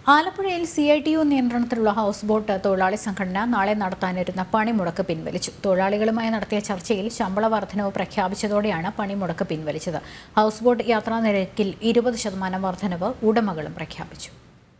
ആലപ്പുഴയിൽ C I T U നിയന്ത്രണത്തിലുള്ള house boat തൊഴിലാളി സംഘടന നാളെ നടത്താനിരുന്ന പണിമുടക്ക് പിൻവലിച്ചു തൊഴിലാളികളുമായി നടത്തിയ ചർച്ചയിൽ ശമ്പള വർധനവ് പ്രഖ്യാപിച്ചതോടെയാണ് പണിമുടക്ക് പിൻവലിച്ചത് ഹൗസ് ബോട്ട് യാത്രാ നിരക്കിൽ ഇരുപത് ശതമാനം വർധനവ് ഉടമകളും പ്രഖ്യാപിച്ചു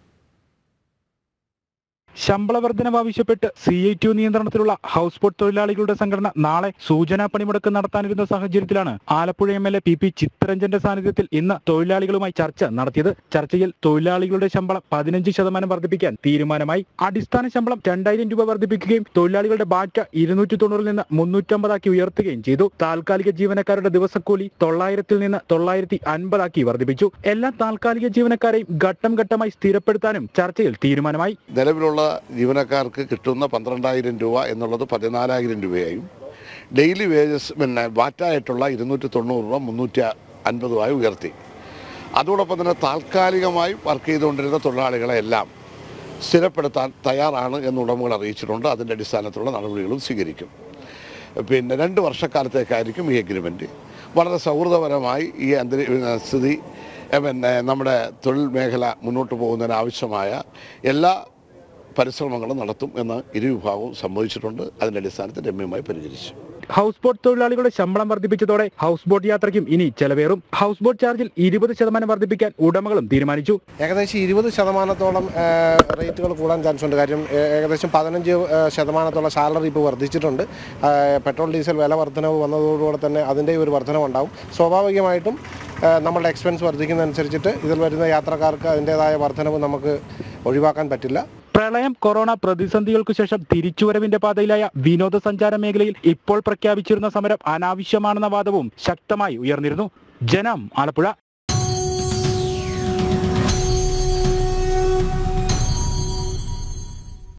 ശമ്പള വർധനവ് ആവശ്യപ്പെട്ട് സി ഐ ടി നിയന്ത്രണത്തിലുള്ള ഹൗസ് ബോട്ട് തൊഴിലാളികളുടെ സംഘടന നാളെ സൂചനാ പണിമുടക്ക് നടത്താനിരുന്ന സാഹചര്യത്തിലാണ് Alappuzha M L A P P ചിത്തരഞ്ജന്റെ സാന്നിധ്യത്തിൽ ഇന്ന് തൊഴിലാളികളുമായി ചർച്ച നടത്തിയത് ചർച്ചയിൽ തൊഴിലാളികളുടെ ശമ്പളം പതിനഞ്ച് ശതമാനം വർദ്ധിപ്പിക്കാൻ തീരുമാനമായി അടിസ്ഥാന ശമ്പളം രണ്ടായിരം രൂപ വർദ്ധിപ്പിക്കുകയും തൊഴിലാളികളുടെ ബാറ്റ ഇരുന്നൂറ്റി തൊണ്ണൂറിൽ നിന്ന് മുന്നൂറ്റമ്പതാക്കി ഉയർത്തുകയും ചെയ്തു താൽക്കാലിക ജീവനക്കാരുടെ ദിവസക്കൂലി തൊള്ളായിരത്തിൽ നിന്ന് തൊള്ളായിരത്തി അൻപതാക്കി വർദ്ധിപ്പിച്ചു എല്ലാ താൽക്കാലിക ജീവനക്കാരെയും ഘട്ടം ഘട്ടമായി സ്ഥിരപ്പെടുത്താനും ചർച്ചയിൽ തീരുമാനമായി നിലവിലുള്ള ജീവനക്കാർക്ക് കിട്ടുന്ന പന്ത്രണ്ടായിരം രൂപ എന്നുള്ളത് പതിനാലായിരം രൂപയായും ഡെയിലി വേജസ് പിന്നെ വാറ്റായിട്ടുള്ള ഇരുന്നൂറ്റി തൊണ്ണൂറ് രൂപ മുന്നൂറ്റി അൻപതുമായി ഉയർത്തി അതോടൊപ്പം തന്നെ താൽക്കാലികമായി വർക്ക് ചെയ്തുകൊണ്ടിരുന്ന തൊഴിലാളികളെ എല്ലാം സ്ഥിരപ്പെടുത്താൻ തയ്യാറാണ് എന്ന് ഉടമകൾ അറിയിച്ചിട്ടുണ്ട് അതിൻ്റെ അടിസ്ഥാനത്തിലുള്ള നടപടികളും സ്വീകരിക്കും പിന്നെ രണ്ട് വർഷക്കാലത്തേക്കായിരിക്കും ഈ എഗ്രിമെൻറ്റ് വളരെ സൗഹൃദപരമായി ഈ അന്തരീ സ്ഥിതി എ, പിന്നെ നമ്മുടെ തൊഴിൽ മേഖല മുന്നോട്ട് പോകുന്നതിന് ആവശ്യമായ എല്ലാ പരിശ്രമങ്ങളും നടത്തും എന്ന് ഇരുവിഭാഗവും സമ്മതിച്ചിട്ടുണ്ട് അതിൻ്റെ അടിസ്ഥാനത്തിൽ രമ്യമായി പരിഹരിച്ചു ഹൗസ് ബോട്ട് തൊഴിലാളികളുടെ ശമ്പളം വർദ്ധിപ്പിച്ചതോടെ ഹൗസ് ബോട്ട് യാത്രയ്ക്കും ഇനി ചെലവേറും ഹൗസ് ബോട്ട് ചാർജിൽ ഇരുപത് ശതമാനം വർദ്ധിപ്പിക്കാൻ ഉടമകളും തീരുമാനിച്ചു ഏകദേശം ഇരുപത് ശതമാനത്തോളം ആ, റേറ്റുകൾ കൂടാൻ ചാൻസ് ഉണ്ട് കാര്യം ഏ- ഏകദേശം പതിനഞ്ച് ആ, ശതമാനത്തോളം സാലറി ഇപ്പോൾ വർദ്ധിച്ചിട്ടുണ്ട് ആ, പെട്രോൾ ഡീസൽ വില വർധനവ് വന്നതോടുകൂടെ തന്നെ അതിൻ്റെ ഒരു വർധനവ് ഉണ്ടാവും സ്വാഭാവികമായിട്ടും ആ, നമ്മളുടെ എക്സ്പെൻസ് വർദ്ധിക്കുന്നതനുസരിച്ചിട്ട് ഇതിൽ വരുന്ന യാത്രക്കാർക്ക് അതിൻ്റേതായ വർധനവ് നമുക്ക് ഒഴിവാക്കാൻ പറ്റില്ല പ്രളയം കൊറോണ പ്രതിസന്ധികൾക്കു ശേഷം തിരിച്ചുവരവിന്റെ പാതയിലായ വിനോദസഞ്ചാര മേഖലയിൽ ഇപ്പോൾ പ്രഖ്യാപിച്ചിരുന്ന സമരം അനാവശ്യമാണെന്ന വാദവും ശക്തമായി ഉയർന്നിരുന്നു ജനം ആലപ്പുഴ